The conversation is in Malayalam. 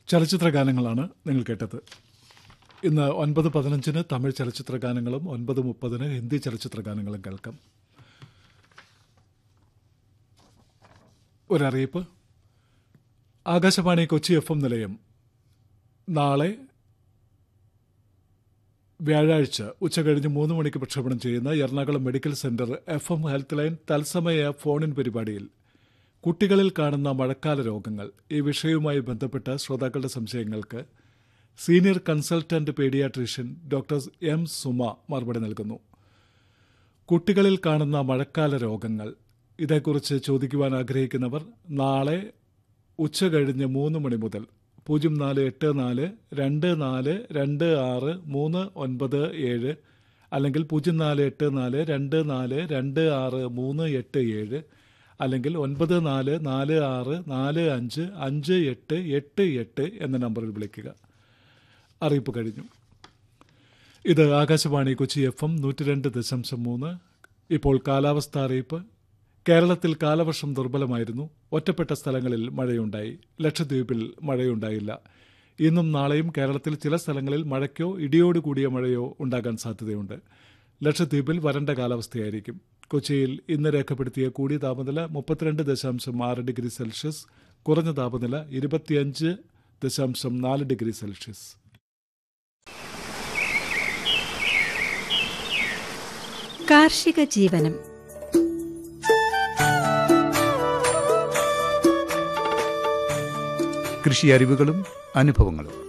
ചലച്ചിത്ര ഗാനങ്ങളാണ് നിങ്ങൾ കേട്ടത് ഇന്ന് ഒൻപത് പതിനഞ്ചിന് തമിഴ് ചലച്ചിത്ര ഗാനങ്ങളും ഒൻപത് മുപ്പതിന് ഹിന്ദി ചലച്ചിത്ര ഗാനങ്ങളും കേൾക്കാം ഒരറിയിപ്പ് ആകാശവാണി കൊച്ചി എഫ് എം നിലയം നാളെ വ്യാഴാഴ്ച ഉച്ചകഴിഞ്ഞ് മൂന്ന് മണിക്ക് പ്രക്ഷേപണം ചെയ്യുന്ന Ernakulam medical centre F M health line തത്സമയ ഫോണിൻ പരിപാടിയിൽ കുട്ടികളിൽ കാണുന്ന മഴക്കാല രോഗങ്ങൾ ഈ വിഷയവുമായി ബന്ധപ്പെട്ട ശ്രോതാക്കളുടെ സംശയങ്ങൾക്ക് senior consultant paediatrician doctor M Suma മറുപടി നൽകുന്നു കുട്ടികളിൽ കാണുന്ന മഴക്കാല രോഗങ്ങൾ ഇതേക്കുറിച്ച് ചോദിക്കുവാൻ ആഗ്രഹിക്കുന്നവർ നാളെ ഉച്ച കഴിഞ്ഞ് മൂന്ന് മണി മുതൽ പൂജ്യം നാല് എട്ട് നാല് രണ്ട് നാല് രണ്ട് ആറ് മൂന്ന് ഒൻപത് ഏഴ് അല്ലെങ്കിൽ പൂജ്യം നാല് എട്ട് നാല് രണ്ട് നാല് രണ്ട് ആറ് മൂന്ന് എട്ട് ഏഴ് അല്ലെങ്കിൽ ഒൻപത് നാല് നാല് ആറ് നാല് അഞ്ച് അഞ്ച് എട്ട് എട്ട് എട്ട് എന്ന നമ്പറിൽ വിളിക്കുക അറിയിപ്പ് കഴിഞ്ഞു ഇത് ആകാശവാണി കൊച്ചി എഫ് എം നൂറ്റി രണ്ട് ദശാംശം മൂന്ന് ഇപ്പോൾ കാലാവസ്ഥ അറിയിപ്പ് കേരളത്തിൽ കാലവർഷം ദുർബലമായിരുന്നു ഒറ്റപ്പെട്ട സ്ഥലങ്ങളിൽ മഴയുണ്ടായി ലക്ഷദ്വീപിൽ മഴയുണ്ടായില്ല ഇന്നും നാളെയും കേരളത്തിൽ ചില സ്ഥലങ്ങളിൽ മഴയ്ക്കോ ഇടിയോട് കൂടിയ മഴയോ ഉണ്ടാകാൻ സാധ്യതയുണ്ട് ലക്ഷദ്വീപിൽ വരണ്ട കാലാവസ്ഥയായിരിക്കും കൊച്ചിയിൽ ഇന്ന് രേഖപ്പെടുത്തിയ കൂടിയ താപനില മുപ്പത്തിരണ്ട് ദശാംശം ആറ് ഡിഗ്രി സെൽഷ്യസ് കുറഞ്ഞ താപനില ഇരുപത്തിയഞ്ച് ദശാംശം നാല് ഡിഗ്രി സെൽഷ്യസ് കാർഷിക ജീവനം കൃഷി അറിവുകളും അനുഭവങ്ങളും